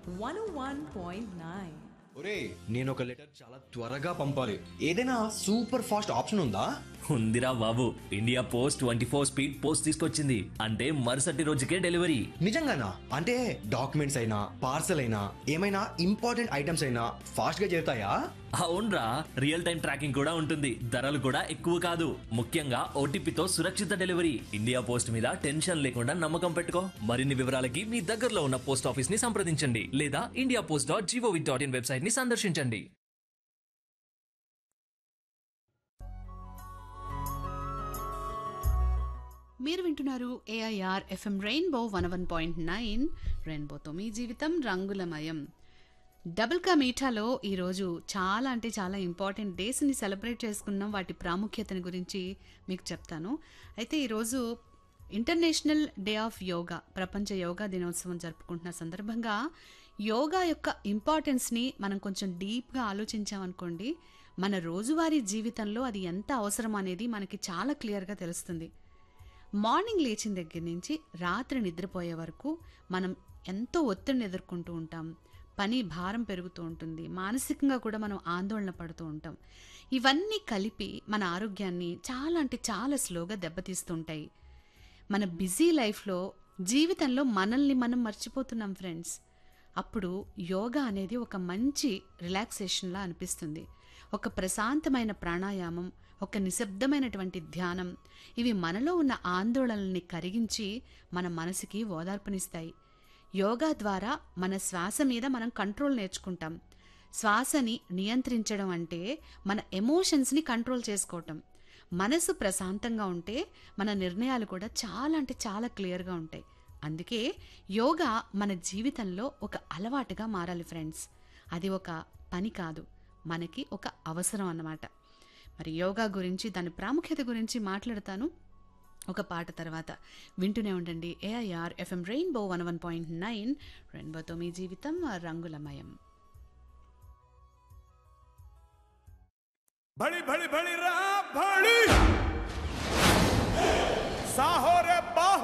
101.9. ఒరే నేను ఒక లెటర్ చాలా త్వరగా పంపాలి ఏదైనా సూపర్ ఫాస్ట్ ఆప్షన్ ఉందా ఉందిరా బాబు India post twenty four speed post తీసుకొచ్చింది అంటే మరుసటి రోజుకే డెలివరీ నిజంగానా అంటే డాక్యుమెంట్స్ అయినా పార్సల్ అయినా ఏమైనా ఇంపార్టెంట్ ఐటమ్స్ అయినా ఫాస్ట్ గా చేరుతాయా అవునరా రియల్ టైం ట్రాకింగ్ కూడా ఉంటుంది ధరలు కూడా ఎక్కువ కాదు ముఖ్యంగా ఓటీపీతో సురక్షిత డెలివరీ ఇండియా పోస్ట్ మీద టెన్షన్ లేకుండా నమ్మకం పెట్టుకో మరిన్ని వివరాలకి మీ దగ్గరలో ఉన్న పోస్ట్ ఆఫీస్ ని సంప్రదించండి లేదా India post dot GOV dot in website ని సందర్శించండి మీరు వింటున్నారు AIR FM rainbow one one point nine రెయిన్బోతో మీ జీవితం రంగులమయం డబుల్ కా మీఠాలో ఈరోజు చాలా అంటే చాలా ఇంపార్టెంట్ డేస్ని సెలబ్రేట్ చేసుకున్నాం వాటి ప్రాముఖ్యతని గురించి మీకు చెప్తాను అయితే ఈరోజు ఇంటర్నేషనల్ డే ఆఫ్ యోగా ప్రపంచ యోగా దినోత్సవం జరుపుకుంటున్న సందర్భంగా యోగా యొక్క ఇంపార్టెన్స్ని మనం కొంచెం డీప్గా ఆలోచించామనుకోండి మన రోజువారీ జీవితంలో అది ఎంత అవసరం అనేది మనకి చాలా క్లియర్గా తెలుస్తుంది మార్నింగ్ లేచిన దగ్గర నుంచి రాత్రి నిద్రపోయే వరకు మనం ఎంతో ఒత్తిడిని ఎదుర్కొంటూ ఉంటాం పని భారం పెరుగుతూ ఉంటుంది మానసికంగా కూడా మనం ఆందోళన పడుతూ ఉంటాం ఇవన్నీ కలిపి మన ఆరోగ్యాన్ని చాలా అంటే చాలా స్లోగా దెబ్బతీస్తుంటాయి మన బిజీ లైఫ్లో జీవితంలో మనల్ని మనం మర్చిపోతున్నాం ఫ్రెండ్స్ అప్పుడు యోగా అనేది ఒక మంచి రిలాక్సేషన్లా అనిపిస్తుంది ఒక ప్రశాంతమైన ప్రాణాయామం ఒక నిశ్శబ్దమైనటువంటి ధ్యానం ఇవి మనలో ఉన్న ఆందోళనల్ని కరిగించి మన మనసుకి ఓదార్పునిస్తాయి యోగా ద్వారా మన శ్వాస మీద మనం కంట్రోల్ నేర్చుకుంటాం శ్వాసని నియంత్రించడం అంటే మన ఎమోషన్స్ని కంట్రోల్ చేసుకోవటం మనసు ప్రశాంతంగా ఉంటే మన నిర్ణయాలు కూడా చాలా అంటే చాలా క్లియర్గా ఉంటాయి అందుకే యోగా మన జీవితంలో ఒక అలవాటుగా మారాలి ఫ్రెండ్స్ అది ఒక పని కాదు మనకి ఒక అవసరం అన్నమాట మరి యోగా గురించి దాని ప్రాముఖ్యత గురించి మాట్లాడతాను ఒక పాట తర్వాత వింటూనే ఉండండి AIR FM rainbow one one point nine రెయిన్బోతో మీ జీవితం రంగులమయం भड़ी भड़ी भड़ी रा भड़ी